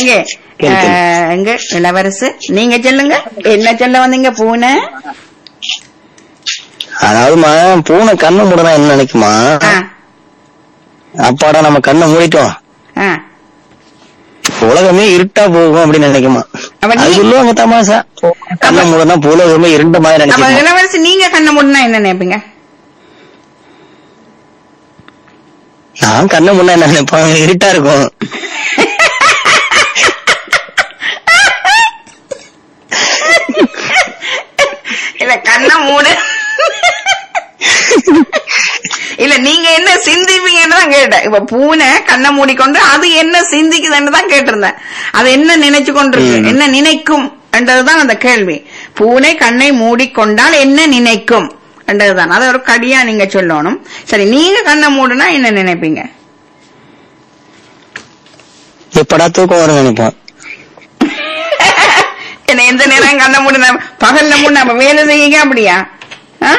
எங்க கேளு, கேளு. அஹ், எங்க இளவரசு நீங்க சொல்லுங்க என்ன சொல்ல வந்தீங்க பூனை அதாவதுமா பூனை கண்ணை மூடனா என்ன நினைக்குமா ஆ, அப்பாடா நம்ம கண்ணை மூடிட்டோம் ஆ. உலகமே இருட்டா போகும் அப்படின்னு நினைக்குமா அப்ப நீ- அது சொல்லுவாங்க தமாசா கண்ணை மூடனா உலகமே இருண்ட மாதிரி அப்ப நினைக்குமா இளவரசி நீங்க கண்ணை மூடினா என்ன நினைப்பீங்க நான் கண்ணை மூடனா என்ன நினைப்பேன் இருட்டா இருக்கும் இல்ல கண்ணை மூடு இல்ல நீங்க என்ன சிந்திப்பீங்கன்னு தான் கேட்டேன் இப்ப பூனை கண்ணை மூடிக்கொண்டு அது என்ன சிந்திக்குதுன்னு தான் கேட்டிருந்தேன் அது என்ன நினைச்சு கொண்டிருக்கு ம். என்ன நினைக்கும் என்றதுதான் அந்த கேள்வி பூனை கண்ணை மூடிக்கொண்டால் என்ன நினைக்கும் என்றதுதான் அது ஒரு கடியா நீங்க சொல்லணும் சரி நீங்க கண்ணை மூடுனா என்ன நினைப்பீங்க எப்படா தூக்கம் வரும் நினைப்போம் என்ன எந்த நேரம் கண்ணை மூடுன பகல்ல மூடு அப்ப வேலை செய்யுங்க அப்படியா ஆ?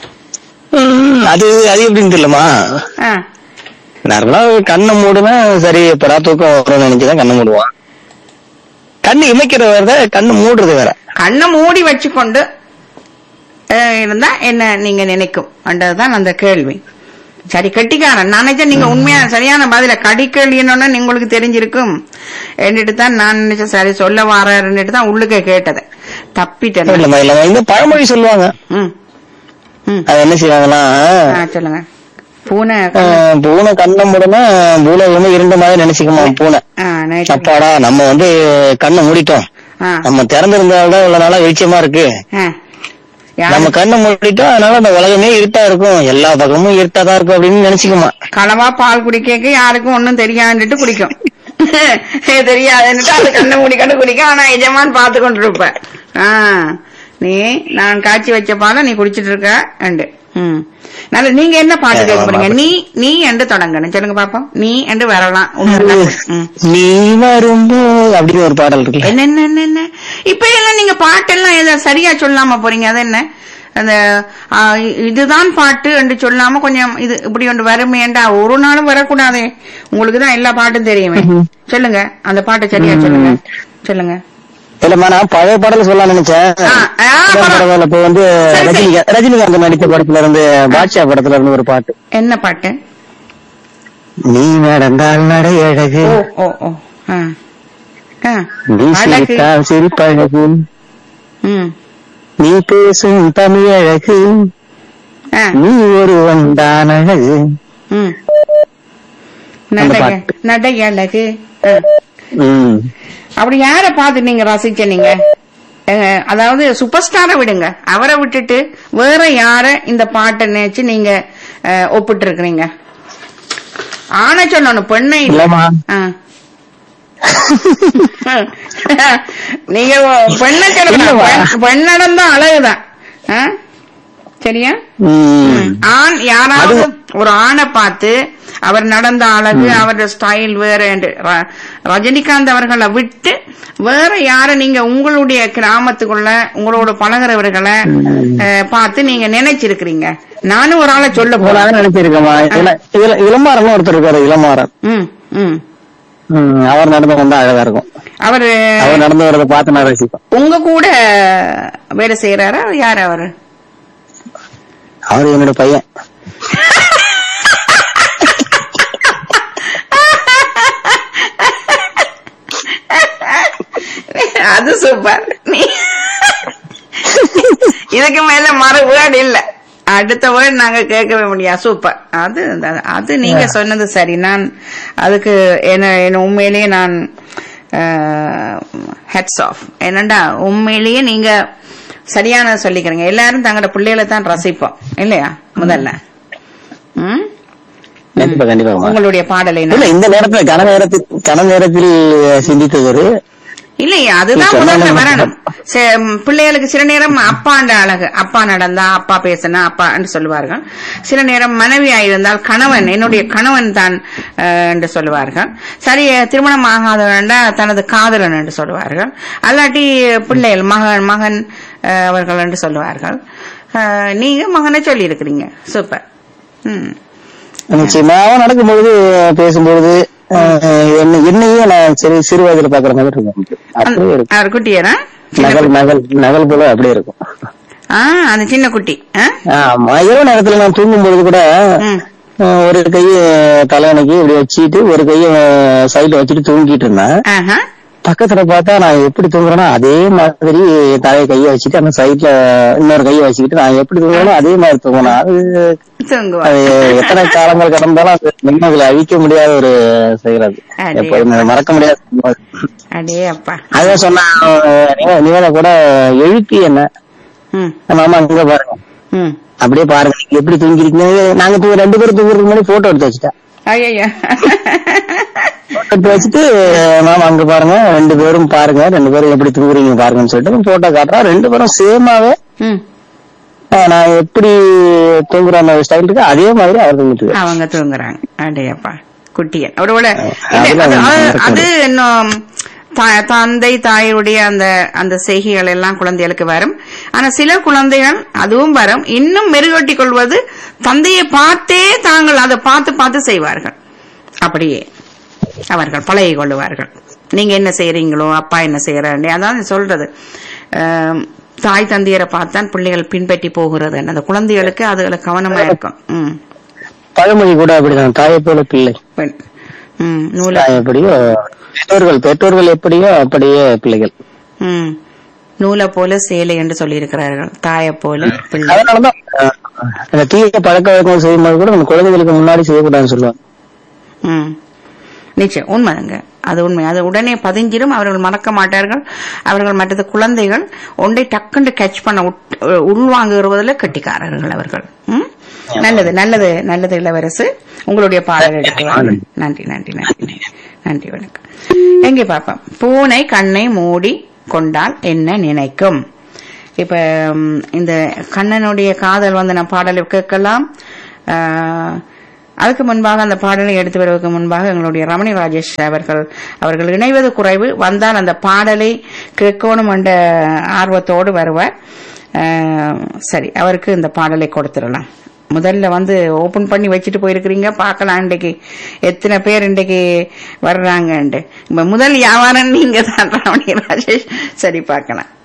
ம், அது அது எப்படின்னு தெரியலமா ஆ. நார்மலா கண்ணை மூடுனா சரி எப்படா தூக்கம் வரும்னு நினைச்சுதான் கண்ணை மூடுவான் கண்ணு இமைக்கிற வேற கண்ணு மூடுறது வேற கண்ணை மூடி வச்சுக்கொண்டு அஹ், இருந்தா என்ன நீங்க நினைக்கும் என்றதுதான் அந்த கேள்வி சரி கெட்டிக்காரன் நான் நினைச்சேன் நீங்க உண்மையா சரியான பதில கடி கேள்வின்னு உங்களுக்கு தெரிஞ்சிருக்கும் என்னட்டு தான் நான் நினைச்சேன் சரி சொல்ல வாரன்னுட்டு தான் உள்ளுக்க கேட்டது தப்பிட்டேன் இல்லம்மா இல்லம்மா இந்த பழமொழி சொல்லுவாங்க ம் ம் அது என்ன செய்வாங்கன்னா ஆ, சொல்லுங்க பூனை அஹ், பூனை கண்ணை மூடனா பூலகமே இருண்ட மாதிரி நினைச்சுக்குமா பூனை ஆ, night. அப்பாடா நம்ம வந்து கண்ணை மூடிட்டோம் ஆ, நம்ம திறந்திருந்தால்தான் இவ்வளவு நாளா வெளிச்சமா இருக்கு ஆ. யாரு- நம்ம கண்ணை மூடிட்டோம் அதனால அந்த உலகமே இருட்டா இருக்கும் எல்லா பக்கமும் இருட்டா தான் இருக்கும் அப்படின்னு நினைச்சுக்குமா களவா பால் குடிக்க யாருக்கும் ஒண்ணும் தெரியாதுன்னுட்டு குடிக்கும் தெரியாதுன்னுட்டு அது கண்ணை மூடிக்கொண்டு குடிக்கும் ஆனா எஜமான் பார்த்து கொண்டு இருப்ப ஆ, நீ நான் காய்ச்சி வச்ச பாலை நீ குடிச்சிட்டு இருக்க அண்டு ம் நல்ல நீங்க என்ன பாட்டு கேட்க போறீங்க நீ நீ என்று தொடங்கணும் சொல்லுங்க பாப்போம் நீ என்று வரலாம் உங்க ம். நீ வரும்போது அப்படின்னு ஒரு பாடல் இருக்குல்ல என்ன என்ன என்ன என்ன இப்ப எல்லாம் நீங்க பாட்டெல்லாம் எதை சரியா சொல்லாம போறீங்க அது என்ன அந்த ஆ, இ- இதுதான் பாட்டு என்று சொல்லாம கொஞ்சம் இது இப்படி ஒன்று வருமேண்டா ஒரு நாளும் வரக்கூடாதே உங்களுக்கு தான் எல்லா பாட்டும் தெரியுமே சொல்லுங்க அந்த பாட்டை சரியா சொல்லுங்க சொல்லுங்க இல்லம்மா நான் பழைய பாடல் சொல்ல நினைச்சேன் ஆ, ஆ, அதான் பரவா- பரவாயில்ல இப்ப வந்து சரி, சரி. ரஜினிகாந்த் ரஜினிகாந்த் நடித்த படத்துல இருந்து பாட்ஷா படத்துல இருந்து ஒரு பாட்டு என்ன பாட்டு நீ நடந்தால் நடை அழகு ஓ ஓ ஓ ஆ. ஆ. நீ அழகு சிரித்தால் சிரிப்பழகு ம் நீ பேசும் தமிழ் அழகு ஆ நீ ஒருவன் தான் அழகு ம் அந்த நடை பாட்டு. நடை அழகு ஆ. ம். அப்படி யார பார்த்து நீங்க ரசிச்ச நீங்க அஹ், அதாவது சூப்பர் ஸ்டாரை விடுங்க அவரை விட்டுட்டு வேற யார இந்த பாட்டை நினைச்சு நீங்க அஹ், ஒப்பிட்டு இருக்கிறீங்க ஆன சொல்லணும் பெண்ணை இல்ல. இல்லம்மா ஆ. நீங்க பெண்ணை சொல்லணும் இல்லவா? பெண்ணடம் தான் அழகுதான் ஆ? சரியா ம். ஆண் யாராவது ஒரு ஆணை பார்த்து அவர் நடந்த அழகு அவருடைய ஸ்டைல் வேற என்று ர- ரஜினிகாந்த் அவர்களை விட்டு வேற யார நீங்க உங்களுடைய கிராமத்துக்குள்ள உங்களோட பழகுறவர்களை அஹ், பார்த்து நீங்க நினைச்சிருக்கிறீங்க நானும் ஒரு ஆளை சொல்ல ஒரு போறேன் ஆளை நினைச்சிருக்கேம்மா இள- இள- இளமாறன் ஒருத்தர் இருக்காரு இளமாறன் ம் ம் ம், அவர் நடந்து வந்தா அழகா இருக்கும் அவரு அவர் நடந்து வரதை பார்த்து நான் ரசிப்பேன் உங்க கூட வேலை செய்யறாரா யார் அவரு அவர் என்னோட பையன் அது சூப்பர் நீ இதுக்கு மேல மறு வேர்டு இல்ல அடுத்த வேர்டு நாங்க கேட்கவே முடியாது சூப்பர் அது அது- அது நீங்க சொன்னது சரி நான் அதுக்கு என்ன என்ன உண்மையிலேயே நான் ஹெட்ஸ் ஆஃப் என்னண்டா உண்மையிலேயே நீங்க சரியான சொல்லிக்கிறீங்க எல்லாரும் தங்களோட பிள்ளைகளை தான் ரசிப்போம் இல்லையா முதல்ல ம்? கண்டிப்பா கண்டிப்பா உங்களுடைய பாடலை இல்ல நான் இந்த நேரத்துல கன நேரத்தில் கன நேரத்தில் சிந்தித்தவர் இல்லையா அதுதான் நீ முதல்ல சொன்னா வரணும் சே- ம், பிள்ளைகளுக்கு சில நேரம் அப்பாண்ட அழகு அப்பா நடந்தா அப்பா பேசினா அப்பான்னு சொல்லுவார்கள் சில நேரம் மனைவியா இருந்தால் கணவன் என்னுடைய கணவன் தான் அஹ், என்று சொல்லுவார்கள் சரி திருமணம் ஆகாதவன்டா தனது காதலன் என்று சொல்லுவார்கள் அல்லாட்டி பிள்ளைகள் மகன் மகன் அஹ், அவர்கள் என்று சொல்லுவார்கள் அஹ், நீங்க மகனை சொல்லி இருக்கிறீங்க சூப்பர் ம் நிச்சயமா அவன் நடக்கும்பொழுது பேசும்பொழுது அஹ், என்ன என்னையே குட்டியே நான் சரி சிறு வயதுல பாக்குற மாதிரி இருக்கும் அப்படியே இருக்கும் அவர் குட்டியரா நகல் நகல் நகல் போல அப்படியே இருக்கும் ஆ அந்த சின்ன குட்டி ஆ? ஆமா இரவு நேரத்துல நான் தூங்கும் பொழுது கூட ம். அஹ், ஒரு கைய தலையணைக்கு இப்படி வச்சுட்டு ஒரு கைய சைடுல வச்சுட்டு தூங்கிட்டு இருந்தேன் ஆஹா. பக்கத்துல பார்த்தா நான் எப்படி தூங்குறேனோ அதே மாதிரி தலையை கைய வச்சுட்டு அந்த சைட்ல இன்னொரு கைய வச்சுக்கிட்டு நான் எப்படி தூங்குறேனோ அதே மாதிரி தூங்கினேன் அது தூங்குவா அது எத்தனை காலங்கள் கடந்தாலும் அது நிம்மதியில அழிக்க முடியாத ஒரு செயல் அது அடே. எப்போதுமே மறக்க முடியாத சம்பவம் அது. அடே அப்பா அதான் சொன்னா நிவேதா கூட எழுப்பி என்ன ம் மாமா அங்க பாருங்க ம் அப்படியே பாருங்க நீங்க எப்படி தூங்கிருக்கீங்க நாங்க தூங்க ரெண்டு பேரும் தூங்குறதுக்கு முன்னாடி போட்டோ எடுத்து வச்சுட்டேன் ஐயா போட்டோ எடுத்து வச்சுட்டு மாமா அங்க பாருங்க ரெண்டு பேரும் பாருங்க ரெண்டு பேரும் எப்படி தூங்குறீங்க பாருங்கன்னு சொல்லிட்டு போட்டோ காட்டுறா ரெண்டு பேரும் சேமாவே ம் நான் எப்படி தூங்குற அந்த ஸ்டைல் இருக்கு அதே மாதிரி அவர் தூங்கிட்டு இருக்காரு. அவங்க தூங்குறாங்க அடையப்பா குட்டியன் அவரோட அதெல்லாம் இல்ல, அது- அது- மறக்க அது இன்னும் தா- தந்தை தாயுடைய அந்த அந்த செய்கைகள் எல்லாம் குழந்தைகளுக்கு வரும் ஆனா சில குழந்தைகள் அதுவும் வரும் இன்னும் மெருகூட்டிக் கொள்வது தந்தையை பார்த்தே தாங்கள் அதை பார்த்து பார்த்து செய்வார்கள் அப்படியே அவர்கள் பழகி கொள்ளுவார்கள் நீங்க என்ன செய்றீங்களோ அப்பா என்ன செய்யறாங்க அதான் சொல்றது ஆம், தாய் தந்தையரை பார்த்தான் பிள்ளைகள் பின்பற்றி போகிறது அந்த குழந்தைகளுக்கு அதுல கவனமா இருக்கும் ம் பழமொழி கூட அப்படிதான் தாயை போல பிள்ளை பெண். ம் நூல தாய் எப்படியோ பெற்றோர்கள் பெற்றோர்கள் எப்படியோ அப்படியே பிள்ளைகள் ம் நூலை போல சேலை என்று சொல்லியிருக்கிறார்கள் தாயை போல பிள்ளை அதனாலதான் அஹ், அந்த தீய பழக்க வழக்கம் செய்யும்போது கூட நம்ம குழந்தைகளுக்கு முன்னாடி செய்யக்கூடாதுன்னு சொல்லுவாங்க ம் நிச்சயம் உண்மைங்க அது உண்மை அது உடனே பதிஞ்சிடும் அவர்கள் மறக்க மாட்டார்கள் அவர்கள் மற்றது குழந்தைகள் ஒன்றை டக்குண்டு கேட்ச் பண்ண உட்- உள்வாங்குவதில் கெட்டிக்காரர்கள் அவர்கள் ம்? நல்லது நல்லது நல்லது இளவரசு உங்களுடைய பாடல் எடுக்கலாம் நன்றி நன்றி நன்றி நன்றி வணக்கம் எங்கே பார்ப்போம் பூனை கண்ணை மூடி கொண்டால் என்ன நினைக்கும் இப்ப ம், இந்த கண்ணனுடைய காதல் வந்து நான் பாடலை கேட்கலாம் ஆஹ், அதுக்கு முன்பாக அந்த பாடலை எடுத்து வருவதற்கு முன்பாக எங்களுடைய ரமணி ராஜேஷ் அவர்கள் அவர்கள் இணைவது குறைவு வந்தால் அந்த பாடலை கேட்கணும் என்ற ஆர்வத்தோடு வருவார் ஆஹ், சரி அவருக்கு இந்த பாடலை கொடுத்துடலாம் முதல்ல வந்து ஓபன் பண்ணி வச்சுட்டு போயிருக்கிறீங்க பார்க்கலாம் இன்றைக்கு எத்தனை பேர் இன்றைக்கு வர்றாங்கன்ட்டு இப்ப முதல் வியாபாரம் நீங்க தான் ரமணி ராஜேஷ் சரி பார்க்கலாம்